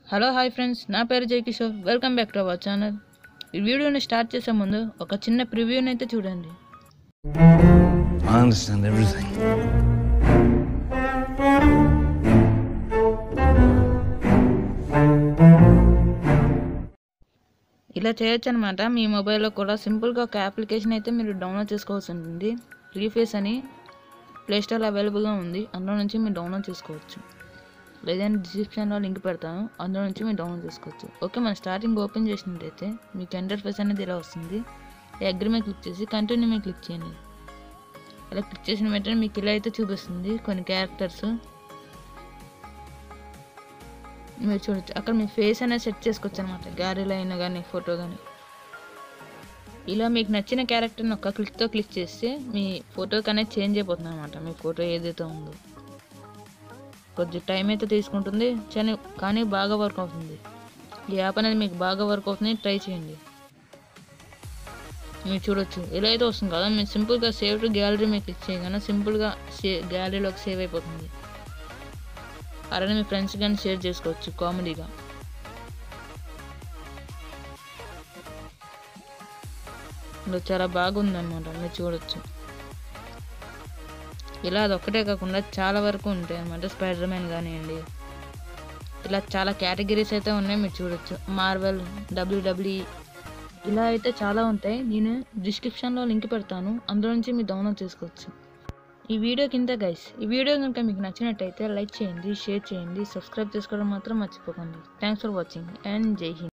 Hello hi friends నా పేరు Jai Kishore welcome back to our channel ఈ వీడియోని స్టార్ట్ చేసే ముందు ఒక చిన్న ప్రివ్యూని అయితే చూడండి I understand everything. ఇలా చేయొచ్చు అనమాట మీ మొబైల్లో కూడా సింపుల్గా ఒక అప్లికేషన్ అయితే మీరు డౌన్లోడ్ చేసుకోవాల్సి ఉంటుంది రీఫేస్ అని ప్లేస్టోర్లో అవైలబుల్గా ఉంది అందులో నుంచి మీరు డౌన్లోడ్ చేసుకోవచ్చు లేదంటే డిస్క్రిప్షన్లో లింక్ పెడతాను అందులో నుంచి మీరు డౌన్లోడ్ చేసుకోవచ్చు ఓకే మన స్టార్టింగ్ ఓపెన్ చేసినట్టయితే మీకు ఇంటర్ఫేస్ అనేది ఇలా వస్తుంది ఈ అగ్రి మీద క్లిక్ చేసి కంటిన్యూ మీద క్లిక్ చేయండి ఇలా క్లిక్ చేసిన వెంటనే మీకు ఇలా అయితే చూపిస్తుంది కొన్ని క్యారెక్టర్స్ మీరు చూడొచ్చు అక్కడ మీ ఫేస్ అనేది సెట్ చేసుకోవచ్చు అనమాట గ్యాలరీలో అయినా కానీ ఫోటో కానీ ఇలా మీకు నచ్చిన క్యారెక్టర్ని ఒక్క క్లిక్తో క్లిక్ చేస్తే మీ ఫోటోకి అనేది చేంజ్ అయిపోతుంది అనమాట మీ ఫోటో ఏదైతే ఉందో కొద్ది టైం అయితే తీసుకుంటుంది కానీ కానీ బాగా వర్క్ అవుతుంది ఈ యాప్ అనేది మీకు బాగా వర్క్ అవుతుంది ట్రై చేయండి మీరు చూడొచ్చు ఇలా అయితే వస్తుంది కదా మీరు సింపుల్గా సేవ్ టు గ్యాలరీ మీద క్లిక్ చేయగానే సింపుల్గా సే గ్యాలరీలోకి సేవ్ అయిపోతుంది అలానే మీ ఫ్రెండ్స్ కానీ షేర్ చేసుకోవచ్చు కామెడీగా ఇందులో చాలా బాగుందన్నమాట మీరు చూడొచ్చు ఇలా అది ఒక్కటే కాకుండా చాలా వరకు ఉంటాయి అన్నమాట స్పైడర్ మ్యాన్ కానివ్వండి ఇలా చాలా కేటగిరీస్ అయితే ఉన్నాయి మీరు చూడొచ్చు మార్వెల్ డబ్ల్యూడబ్ల్యూ ఇలా అయితే చాలా ఉంటాయి నేను డిస్క్రిప్షన్లో లింక్ పెడతాను అందులో నుంచి మీరు డౌన్లోడ్ చేసుకోవచ్చు ఈ వీడియో కింద గైస్ ఈ వీడియో కనుక మీకు నచ్చినట్టయితే లైక్ చేయండి షేర్ చేయండి సబ్స్క్రైబ్ చేసుకోవడం మాత్రం మర్చిపోకండి థ్యాంక్స్ ఫర్ వాచింగ్ అండ్ జై హింద్